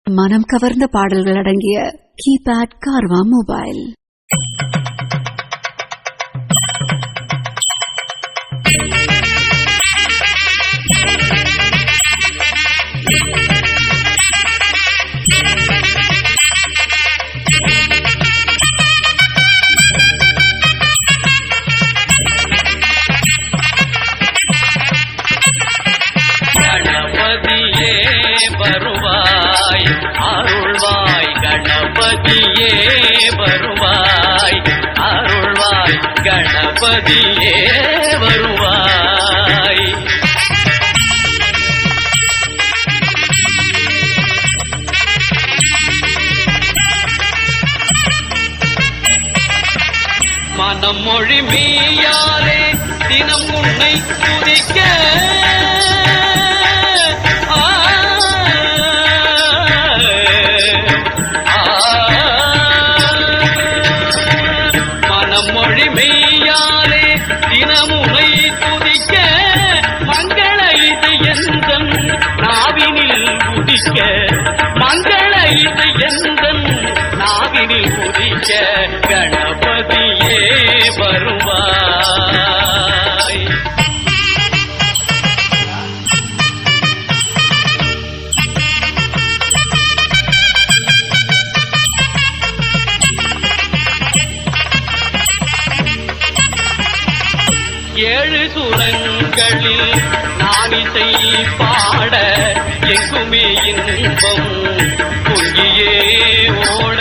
மனம் கவர்ந்த பாடல்கள் அடங்கிய கீபேட் கார்வா மொபைல் கணபதியே வருவாய் அருள்வாய் கணபதியே வருவாய் அருள்வாய் கணபதியே வருவாய் மனம் மொழி மீயாலே தினம் உன்னை துதிக்க ஆ, ஆ. மனம் மொழி மெய்யாலே தினமுனை துதிக்க மங்கள இது எந்தன் நாவினில் உதிக்க மங்கள இது எந்தன் நாவினில் உதிக்க கணபதியே வருவாய் ஏழு சுரங்களில் நானிசை பாட எங்குமே இன்பம் பொங்கியே ஓட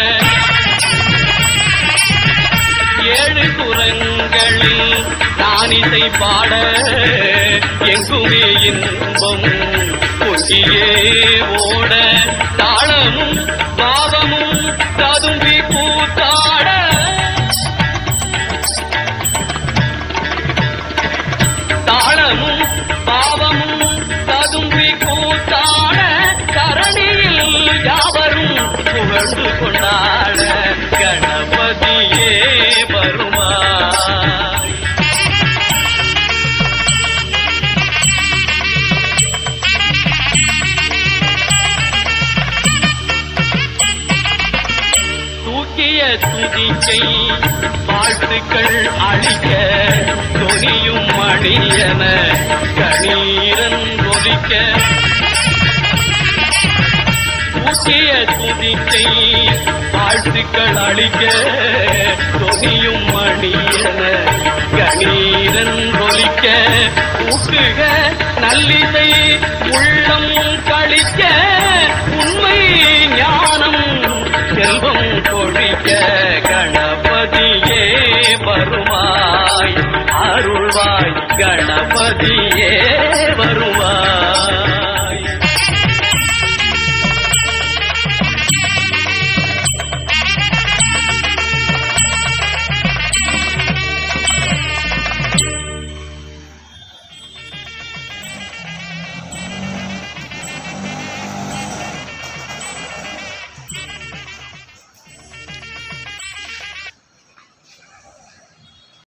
ஏழு சுரங்களில் நானிசை பாட எங்குமே இன்பம் பொங்கியே ஓட தாளமும் பாவமும் ததும்பி கூத்தாட தாளமும் பாவமும் ததும்பி கூத்தாட தரணியில் யாவரும் புகழ்ந்து கொண்டாட கணபதியே வருவாய் தூக்கிய துதிக்கை வாழ்த்துக்கள் அழிக்க தொனியும் மணியன கணீரன் கொதிக்க தூக்கிய துதிக்கை வாழ்த்துக்கள் அழிக்க தொனியும் மணியன கணீரன் கொலிக்க ஊக்குக நல்லிசை உள்ளம் கழிக்க உண்மை ஞானம் செல்வம் கொழிக்க கணபதியே வருவாய் அருள்வாய் கணபதியே வருவாய்